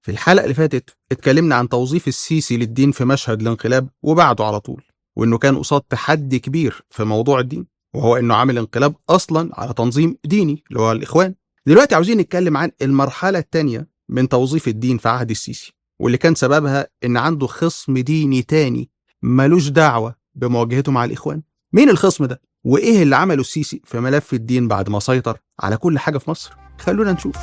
في الحلقة اللي فاتت اتكلمنا عن توظيف السيسي للدين في مشهد الانقلاب وبعده على طول وإنه كان قصاد تحدي كبير في موضوع الدين وهو إنه عامل انقلاب أصلا على تنظيم ديني اللي هو الإخوان دلوقتي عاوزين نتكلم عن المرحلة الثانية من توظيف الدين في عهد السيسي واللي كان سببها إن عنده خصم ديني تاني ملوش دعوة بمواجهته مع الإخوان مين الخصم ده؟ وإيه اللي عمله السيسي في ملف الدين بعد ما سيطر على كل حاجة في مصر؟ خلونا نشوف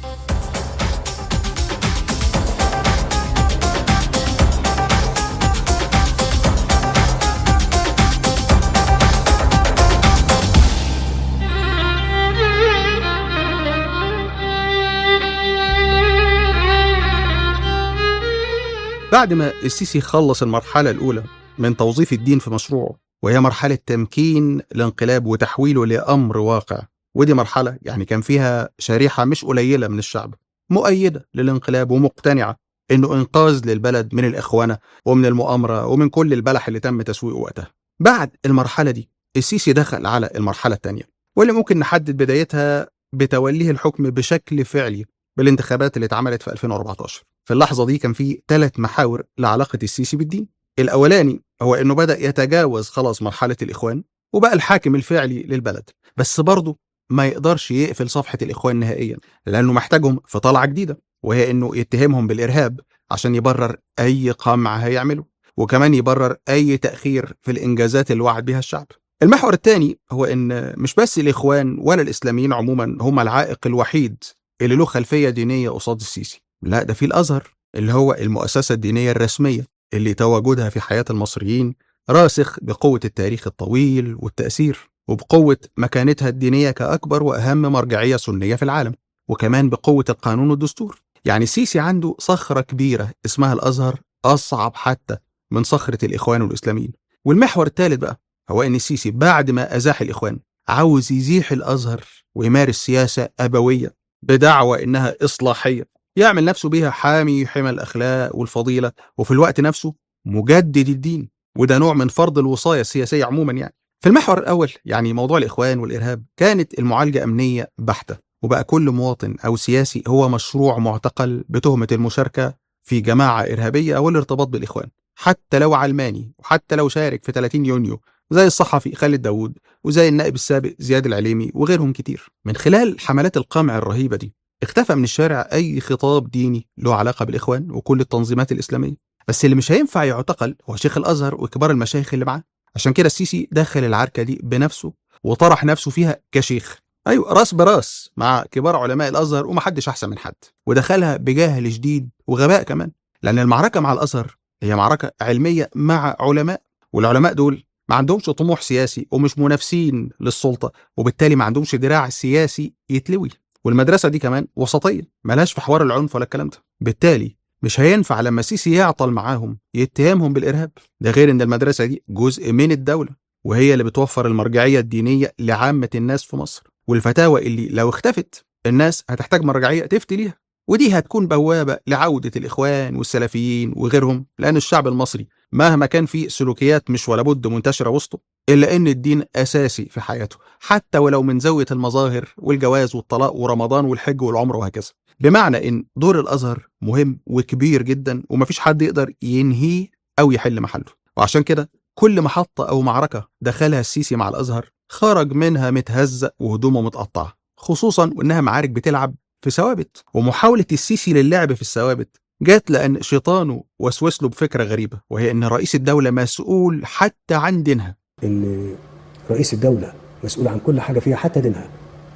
بعد ما السيسي خلص المرحلة الأولى من توظيف الدين في مشروعه وهي مرحلة تمكين الانقلاب وتحويله لأمر واقع ودي مرحلة يعني كان فيها شريحة مش قليلة من الشعب مؤيدة للانقلاب ومقتنعة إنه إنقاذ للبلد من الإخوانة ومن المؤامرة ومن كل البلح اللي تم تسويقه وقتها بعد المرحلة دي السيسي دخل على المرحلة الثانية واللي ممكن نحدد بدايتها بتوليه الحكم بشكل فعلي بالانتخابات اللي اتعملت في 2014 في اللحظة دي كان في ثلاث محاور لعلاقة السيسي بالدين الأولاني هو إنه بدأ يتجاوز خلاص مرحلة الإخوان وبقى الحاكم الفعلي للبلد بس برضه ما يقدرش يقفل صفحة الإخوان نهائيا لأنه محتاجهم في طلعة جديدة وهي إنه يتهمهم بالإرهاب عشان يبرر أي قمع هيعمله وكمان يبرر أي تأخير في الإنجازات اللي وعد بها الشعب المحور الثاني هو إن مش بس الإخوان ولا الإسلاميين عموما هم العائق الوحيد اللي له خلفية دينية قصاد السيسي لا ده في الأزهر اللي هو المؤسسة الدينية الرسمية اللي تواجدها في حياة المصريين راسخ بقوة التاريخ الطويل والتأثير وبقوة مكانتها الدينية كأكبر وأهم مرجعية سنية في العالم وكمان بقوة القانون والدستور يعني السيسي عنده صخرة كبيرة اسمها الأزهر أصعب حتى من صخرة الإخوان والإسلاميين والمحور الثالث بقى هو إن السيسي بعد ما أزاح الإخوان عاوز يزيح الأزهر ويمارس سياسة أبوية بدعوى إنها إصلاحية يعمل نفسه بيها حامي حمى الأخلاق والفضيلة وفي الوقت نفسه مجدد الدين وده نوع من فرض الوصاية السياسية عموما يعني في المحور الأول يعني موضوع الإخوان والإرهاب كانت المعالجة أمنية بحتة وبقى كل مواطن أو سياسي هو مشروع معتقل بتهمة المشاركة في جماعة إرهابية أو الارتباط بالإخوان حتى لو علماني وحتى لو شارك في 30 يونيو زي الصحفي خالد داوود وزي النائب السابق زياد العليمي وغيرهم كتير من خلال حملات القمع الرهيبة دي اختفى من الشارع أي خطاب ديني له علاقة بالإخوان وكل التنظيمات الإسلامية بس اللي مش هينفع يعتقل هو شيخ الأزهر وكبار المشايخ اللي معاه عشان كده السيسي دخل العركة دي بنفسه وطرح نفسه فيها كشيخ أيوة راس براس مع كبار علماء الأزهر ومحدش أحسن من حد ودخلها بجهل شديد وغباء كمان لأن المعركة مع الأزهر هي معركة علمية مع علماء والعلماء دول ما عندهمش طموح سياسي ومش منافسين للسلطة وبالتالي ما عندهمش دراع سياسي يتلوي والمدرسة دي كمان وسطية ملهاش في حوار العنف ولا الكلام ده بالتالي مش هينفع لما السيسي يعطل معاهم يتهمهم بالإرهاب ده غير إن المدرسة دي جزء من الدولة وهي اللي بتوفر المرجعية الدينية لعامة الناس في مصر والفتاوى اللي لو اختفت الناس هتحتاج مرجعية تفتي ليها ودي هتكون بوابة لعودة الإخوان والسلفيين وغيرهم لأن الشعب المصري مهما كان فيه سلوكيات مش ولا بد منتشرة وسطه إلا أن الدين أساسي في حياته حتى ولو من زاوية المظاهر والجواز والطلاق ورمضان والحج والعمرة وهكذا بمعنى أن دور الأزهر مهم وكبير جدا ومفيش حد يقدر ينهيه أو يحل محله وعشان كده كل محطة أو معركة دخلها السيسي مع الأزهر خرج منها متهزق وهدومه متقطعة خصوصا وإنها معارك بتلعب في ثوابت ومحاولة السيسي للعب في الثوابت جات لأن شيطانه وسوس له بفكرة غريبة وهي أن رئيس الدولة مسؤول حتى عن دينها ان رئيس الدوله مسؤول عن كل حاجه فيها حتى دينها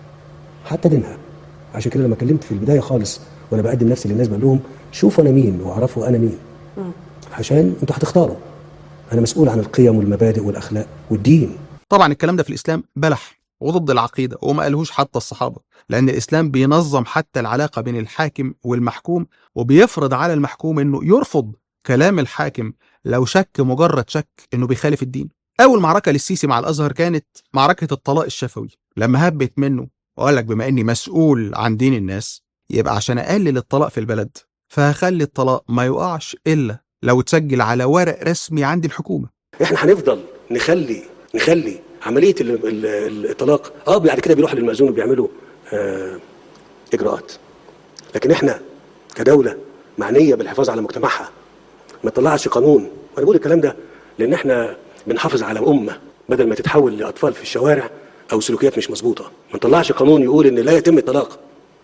حتى دينها عشان كده لما كلمت في البدايه خالص وانا بقدم نفسي للناس بقول لهم شوفوا انا مين واعرفوا انا مين عشان انتوا هتختاروا انا مسؤول عن القيم والمبادئ والاخلاق والدين طبعا الكلام ده في الإسلام بلح وضد العقيدة وما قالهوش حتى الصحابة لأن الإسلام بينظم حتى العلاقة بين الحاكم والمحكوم وبيفرض على المحكوم إنه يرفض كلام الحاكم لو شك مجرد شك إنه بيخالف الدين أول معركة للسيسي مع الأزهر كانت معركة الطلاق الشفوي لما هبت منه وقال لك بما إني مسؤول عن دين الناس يبقى عشان أقلل الطلاق في البلد فهخلي الطلاق ما يقعش إلا لو اتسجل على ورق رسمي عند الحكومة احنا هنفضل نخلي نخلي عمليه ال- ال- الطلاق اه بعد كده بيروحوا للمأذون وبيعملوا آه اجراءات لكن احنا كدوله معنيه بالحفاظ على مجتمعها ما تطلعش قانون وانا بقول الكلام ده لان احنا بنحافظ على امه بدل ما تتحول لاطفال في الشوارع او سلوكيات مش مظبوطه ما نطلعش قانون يقول ان لا يتم الطلاق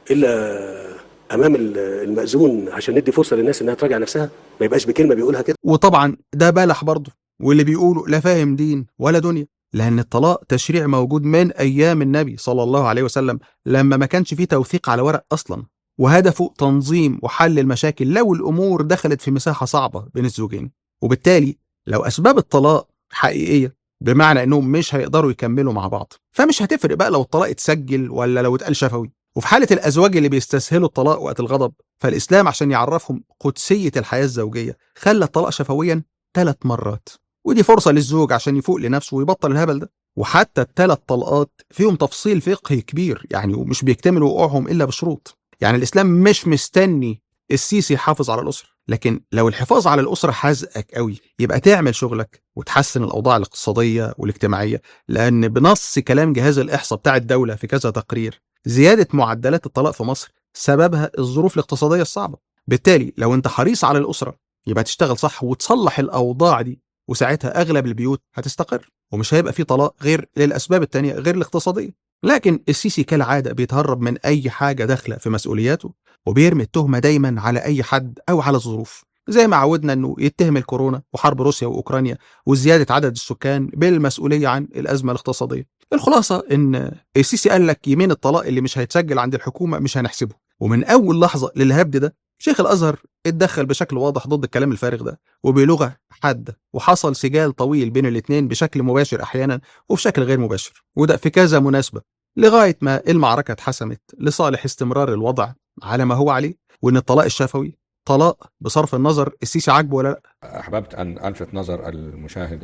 الا امام المأذون عشان ندي فرصه للناس انها تراجع نفسها ما يبقاش بكلمه بيقولها كده وطبعا ده بلح برضه واللي بيقولوا لا فاهم دين ولا دنيا لأن الطلاق تشريع موجود من أيام النبي صلى الله عليه وسلم لما ما كانش فيه توثيق على ورق أصلا وهدفه تنظيم وحل المشاكل لو الأمور دخلت في مساحة صعبة بين الزوجين وبالتالي لو أسباب الطلاق حقيقية بمعنى انهم مش هيقدروا يكملوا مع بعض فمش هتفرق بقى لو الطلاق اتسجل ولا لو اتقال شفوي وفي حالة الأزواج اللي بيستسهلوا الطلاق وقت الغضب فالإسلام عشان يعرفهم قدسية الحياة الزوجية خلى الطلاق شفويا ثلاث مرات ودي فرصة للزوج عشان يفوق لنفسه ويبطل الهبل ده وحتى الثلاث طلقات فيهم تفصيل فقهي كبير يعني ومش بيكتملوا وقوعهم إلا بشروط يعني الإسلام مش مستني السيسي يحافظ على الأسرة لكن لو الحفاظ على الأسرة حزقك قوي يبقى تعمل شغلك وتحسن الأوضاع الاقتصادية والاجتماعية لأن بنص كلام جهاز الإحصاء بتاع الدولة في كذا تقرير زيادة معدلات الطلاق في مصر سببها الظروف الاقتصادية الصعبة بالتالي لو انت حريص على الأسرة يبقى تشتغل صح وتصلح الأوضاع دي وساعتها أغلب البيوت هتستقر ومش هيبقى في طلاق غير للأسباب التانية غير الاقتصادية لكن السيسي كالعادة بيتهرب من أي حاجة داخلة في مسؤولياته وبيرمي التهمة دايما على أي حد أو على الظروف زي ما عودنا انه يتهم الكورونا وحرب روسيا واوكرانيا وزياده عدد السكان بالمسؤوليه عن الازمه الاقتصاديه. الخلاصه ان السيسي قال لك يمين الطلاق اللي مش هيتسجل عند الحكومه مش هنحسبه، ومن اول لحظه للهبد ده شيخ الازهر اتدخل بشكل واضح ضد الكلام الفارغ ده وبلغه حاده وحصل سجال طويل بين الاثنين بشكل مباشر احيانا وبشكل غير مباشر وده في كذا مناسبه لغايه ما المعركه اتحسمت لصالح استمرار الوضع على ما هو عليه وان الطلاق الشفوي طلاق بصرف النظر السيسي عاجبه ولا لا احببت ان الفت نظر المشاهد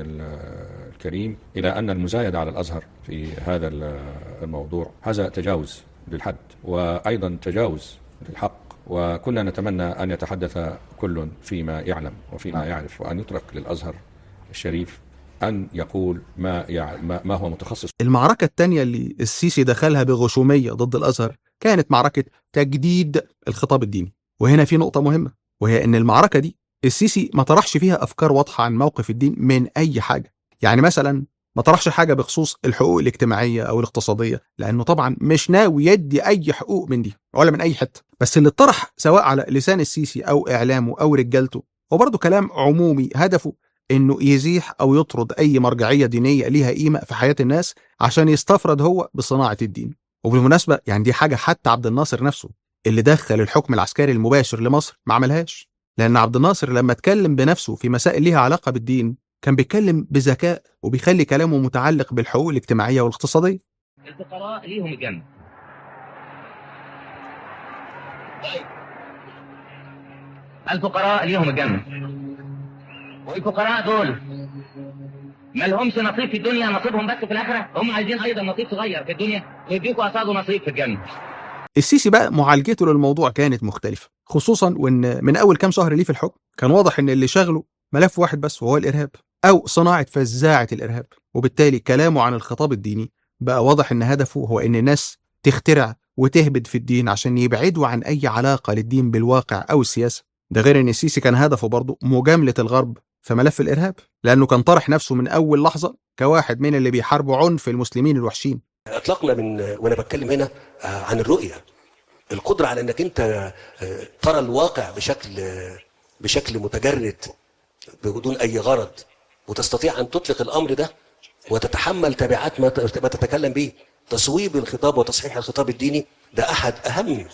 الكريم الى ان المزايده على الازهر في هذا الموضوع هذا تجاوز للحد وايضا تجاوز للحق وكنا نتمنى ان يتحدث كل فيما يعلم وفيما يعرف وان يترك للازهر الشريف ان يقول ما يع... ما هو متخصص. المعركه الثانيه اللي السيسي دخلها بغشوميه ضد الازهر كانت معركه تجديد الخطاب الديني. وهنا في نقطه مهمه وهي ان المعركه دي السيسي ما طرحش فيها افكار واضحه عن موقف الدين من اي حاجه. يعني مثلا ما طرحش حاجه بخصوص الحقوق الاجتماعيه او الاقتصاديه لانه طبعا مش ناوي يدي اي حقوق من دي ولا من اي حته بس اللي اتطرح سواء على لسان السيسي او اعلامه او رجالته هو برضه كلام عمومي هدفه انه يزيح او يطرد اي مرجعيه دينيه ليها قيمه في حياه الناس عشان يستفرد هو بصناعه الدين وبالمناسبه يعني دي حاجه حتى عبد الناصر نفسه اللي دخل الحكم العسكري المباشر لمصر ما عملهاش لان عبد الناصر لما اتكلم بنفسه في مسائل ليها علاقه بالدين كان بيتكلم بذكاء وبيخلي كلامه متعلق بالحقوق الاجتماعيه والاقتصاديه الفقراء ليهم الجنه طيب الفقراء ليهم الجنه والفقراء دول ما لهمش نصيب في الدنيا نصيبهم بس في الاخره هم عايزين ايضا نصيب صغير في الدنيا ويديكوا قصاده نصيب في الجنه السيسي بقى معالجته للموضوع كانت مختلفه خصوصا وان من اول كام شهر ليه في الحكم كان واضح ان اللي شاغله ملف واحد بس وهو الارهاب او صناعه فزاعه الارهاب وبالتالي كلامه عن الخطاب الديني بقى واضح ان هدفه هو ان الناس تخترع وتهبد في الدين عشان يبعدوا عن اي علاقه للدين بالواقع او السياسه ده غير ان السيسي كان هدفه برضه مجامله الغرب في ملف الارهاب لانه كان طرح نفسه من اول لحظه كواحد من اللي بيحاربوا عنف المسلمين الوحشين اطلقنا من وانا بتكلم هنا عن الرؤيه القدره على انك انت ترى الواقع بشكل بشكل متجرد بدون اي غرض وتستطيع ان تطلق الامر ده وتتحمل تبعات ما تتكلم به تصويب الخطاب وتصحيح الخطاب الديني ده احد اهم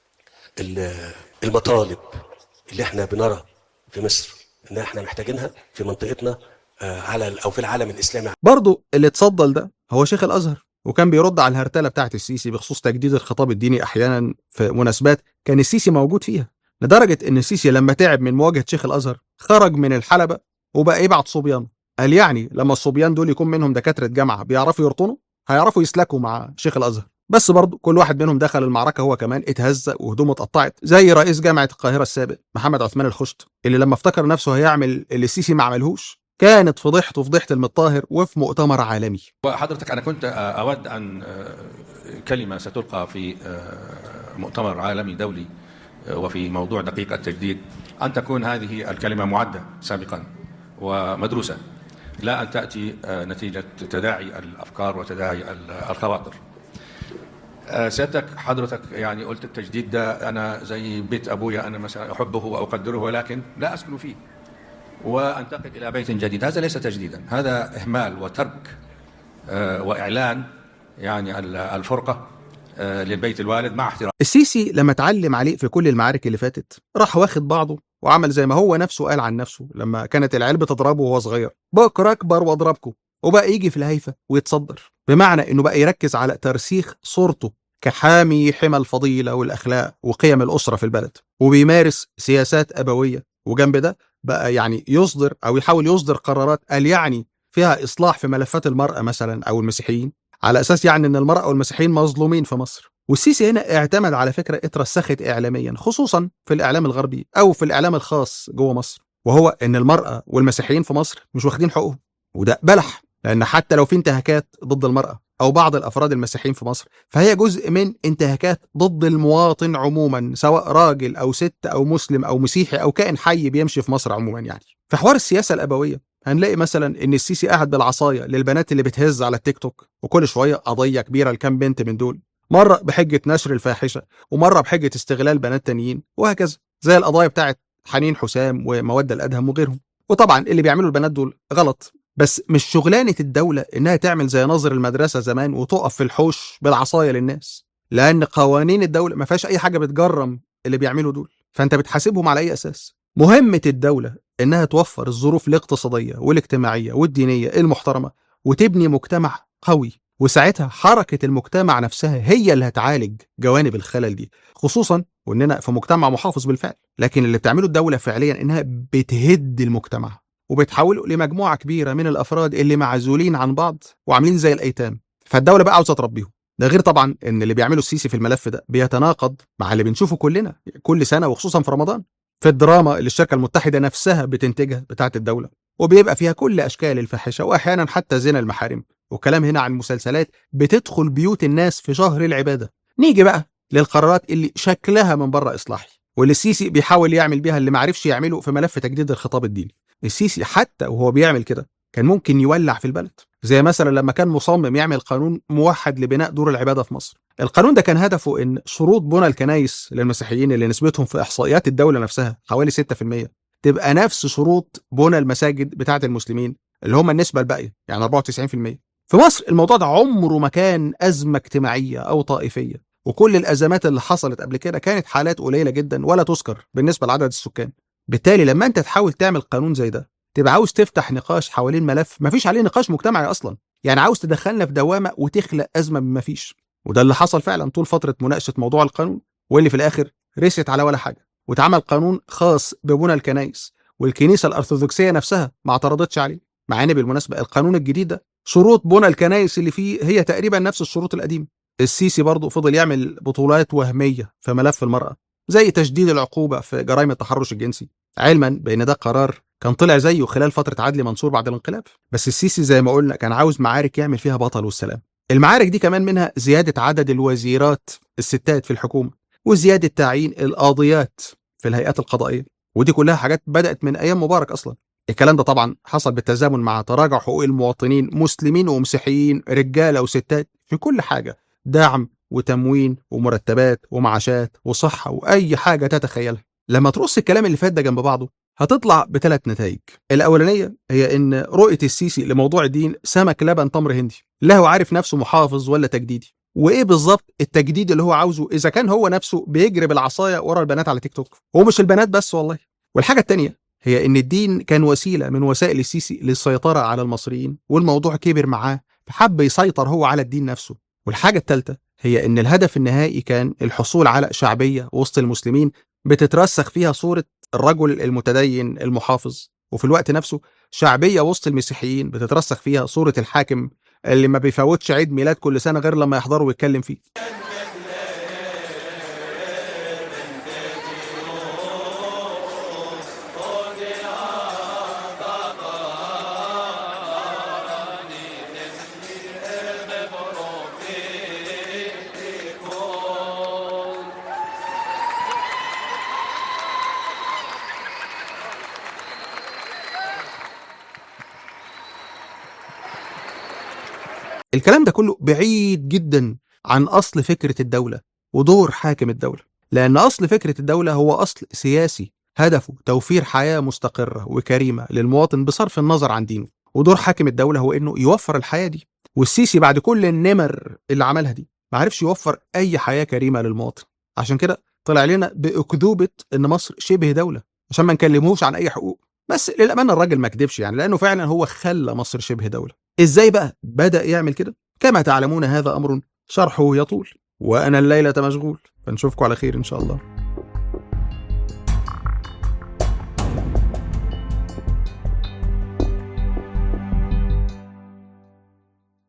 المطالب اللي احنا بنرى في مصر ان احنا محتاجينها في منطقتنا على او في العالم الاسلامي برضه اللي اتصدل ده هو شيخ الازهر وكان بيرد على الهرتله بتاعت السيسي بخصوص تجديد الخطاب الديني احيانا في مناسبات كان السيسي موجود فيها لدرجه ان السيسي لما تعب من مواجهه شيخ الازهر خرج من الحلبه وبقى يبعت صبيان قال يعني لما الصبيان دول يكون منهم دكاتره جامعه بيعرفوا يرطنوا هيعرفوا يسلكوا مع شيخ الازهر بس برضه كل واحد منهم دخل المعركه هو كمان اتهزق وهدومه اتقطعت زي رئيس جامعه القاهره السابق محمد عثمان الخشت اللي لما افتكر نفسه هيعمل اللي السيسي ما عملهوش كانت فضيحته فضيحه المطاهر وفي مؤتمر عالمي وحضرتك انا كنت اود ان كلمه ستلقى في مؤتمر عالمي دولي وفي موضوع دقيق التجديد أن تكون هذه الكلمة معدة سابقا ومدروسة لا أن تأتي آه، نتيجة تداعي الأفكار وتداعي الخواطر آه، سيادتك حضرتك يعني قلت التجديد ده أنا زي بيت أبويا أنا مثلا أحبه وأقدره ولكن لا أسكن فيه وأنتقل إلى بيت جديد هذا ليس تجديدا هذا إهمال وترك آه، وإعلان يعني الفرقة للبيت الوالد مع احترام السيسي لما اتعلم عليه في كل المعارك اللي فاتت راح واخد بعضه وعمل زي ما هو نفسه قال عن نفسه لما كانت العيال بتضربه وهو صغير بكره اكبر واضربكم وبقى يجي في الهيفه ويتصدر بمعنى انه بقى يركز على ترسيخ صورته كحامي حمى الفضيله والاخلاق وقيم الاسره في البلد وبيمارس سياسات ابويه وجنب ده بقى يعني يصدر او يحاول يصدر قرارات قال يعني فيها اصلاح في ملفات المراه مثلا او المسيحيين على اساس يعني ان المراه والمسيحيين مظلومين في مصر والسيسي هنا اعتمد على فكره اترسخت اعلاميا خصوصا في الاعلام الغربي او في الاعلام الخاص جوه مصر وهو ان المراه والمسيحيين في مصر مش واخدين حقوقهم وده بلح لان حتى لو في انتهاكات ضد المراه او بعض الافراد المسيحيين في مصر فهي جزء من انتهاكات ضد المواطن عموما سواء راجل او ست او مسلم او مسيحي او كائن حي بيمشي في مصر عموما يعني في حوار السياسه الابويه هنلاقي مثلا ان السيسي قاعد بالعصايه للبنات اللي بتهز على التيك توك وكل شويه قضيه كبيره لكام بنت من دول مره بحجه نشر الفاحشه ومره بحجه استغلال بنات تانيين وهكذا زي القضايا بتاعت حنين حسام وموده الادهم وغيرهم وطبعا اللي بيعملوا البنات دول غلط بس مش شغلانه الدوله انها تعمل زي ناظر المدرسه زمان وتقف في الحوش بالعصايه للناس لان قوانين الدوله ما فيهاش اي حاجه بتجرم اللي بيعملوا دول فانت بتحاسبهم على اي اساس مهمه الدوله انها توفر الظروف الاقتصاديه والاجتماعيه والدينيه المحترمه وتبني مجتمع قوي وساعتها حركة المجتمع نفسها هي اللي هتعالج جوانب الخلل دي خصوصا واننا في مجتمع محافظ بالفعل لكن اللي بتعمله الدولة فعليا انها بتهد المجتمع وبتحوله لمجموعة كبيرة من الافراد اللي معزولين عن بعض وعاملين زي الايتام فالدولة بقى عاوزة تربيهم ده غير طبعا ان اللي بيعمله السيسي في الملف ده بيتناقض مع اللي بنشوفه كلنا كل سنة وخصوصا في رمضان في الدراما اللي الشركة المتحدة نفسها بتنتجها بتاعت الدولة وبيبقى فيها كل أشكال الفاحشة وأحيانا حتى زنا المحارم وكلام هنا عن مسلسلات بتدخل بيوت الناس في شهر العبادة نيجي بقى للقرارات اللي شكلها من بره إصلاحي واللي السيسي بيحاول يعمل بيها اللي معرفش يعمله في ملف تجديد الخطاب الديني السيسي حتى وهو بيعمل كده كان ممكن يولع في البلد زي مثلا لما كان مصمم يعمل قانون موحد لبناء دور العباده في مصر القانون ده كان هدفه ان شروط بنى الكنايس للمسيحيين اللي نسبتهم في احصائيات الدوله نفسها حوالي 6% تبقى نفس شروط بنى المساجد بتاعه المسلمين اللي هم النسبه الباقيه يعني 94% في مصر الموضوع ده عمره ما كان ازمه اجتماعيه او طائفيه وكل الازمات اللي حصلت قبل كده كانت حالات قليله جدا ولا تذكر بالنسبه لعدد السكان بالتالي لما انت تحاول تعمل قانون زي ده تبقى عاوز تفتح نقاش حوالين ملف مفيش عليه نقاش مجتمعي اصلا يعني عاوز تدخلنا في دوامه وتخلق ازمه من مفيش وده اللي حصل فعلا طول فتره مناقشه موضوع القانون واللي في الاخر رست على ولا حاجه واتعمل قانون خاص ببنى الكنائس والكنيسه الارثوذكسيه نفسها ما اعترضتش عليه مع ان بالمناسبه القانون الجديد ده شروط بنى الكنائس اللي فيه هي تقريبا نفس الشروط القديمه السيسي برضه فضل يعمل بطولات وهميه في ملف المراه زي تشديد العقوبه في جرائم التحرش الجنسي علما بان ده قرار كان طلع زيه خلال فتره عدلي منصور بعد الانقلاب بس السيسي زي ما قلنا كان عاوز معارك يعمل فيها بطل والسلام المعارك دي كمان منها زياده عدد الوزيرات الستات في الحكومه وزياده تعيين القاضيات في الهيئات القضائيه ودي كلها حاجات بدات من ايام مبارك اصلا الكلام ده طبعا حصل بالتزامن مع تراجع حقوق المواطنين مسلمين ومسيحيين رجاله وستات في كل حاجه دعم وتموين ومرتبات ومعاشات وصحه واي حاجه تتخيلها لما ترص الكلام اللي فات ده جنب بعضه هتطلع بثلاث نتائج الأولانية هي إن رؤية السيسي لموضوع الدين سمك لبن تمر هندي لا هو عارف نفسه محافظ ولا تجديدي وايه بالظبط التجديد اللي هو عاوزه اذا كان هو نفسه بيجري بالعصايه ورا البنات على تيك توك ومش البنات بس والله والحاجه الثانيه هي ان الدين كان وسيله من وسائل السيسي للسيطره على المصريين والموضوع كبر معاه فحب يسيطر هو على الدين نفسه والحاجه الثالثه هي ان الهدف النهائي كان الحصول على شعبيه وسط المسلمين بتترسخ فيها صوره الرجل المتدين المحافظ وفي الوقت نفسه شعبيه وسط المسيحيين بتترسخ فيها صوره الحاكم اللي ما بيفوتش عيد ميلاد كل سنه غير لما يحضره ويتكلم فيه الكلام ده كله بعيد جدا عن أصل فكرة الدولة ودور حاكم الدولة لأن أصل فكرة الدولة هو أصل سياسي هدفه توفير حياة مستقرة وكريمة للمواطن بصرف النظر عن دينه ودور حاكم الدولة هو إنه يوفر الحياة دي والسيسي بعد كل النمر اللي عملها دي ما عرفش يوفر أي حياة كريمة للمواطن عشان كده طلع لنا بأكذوبة إن مصر شبه دولة عشان ما نكلموش عن أي حقوق بس للأمانة الراجل ما كدبش يعني لأنه فعلا هو خلى مصر شبه دولة إزاي بقى بدأ يعمل كده؟ كما تعلمون هذا أمر شرحه يطول وأنا الليلة مشغول فنشوفكم على خير إن شاء الله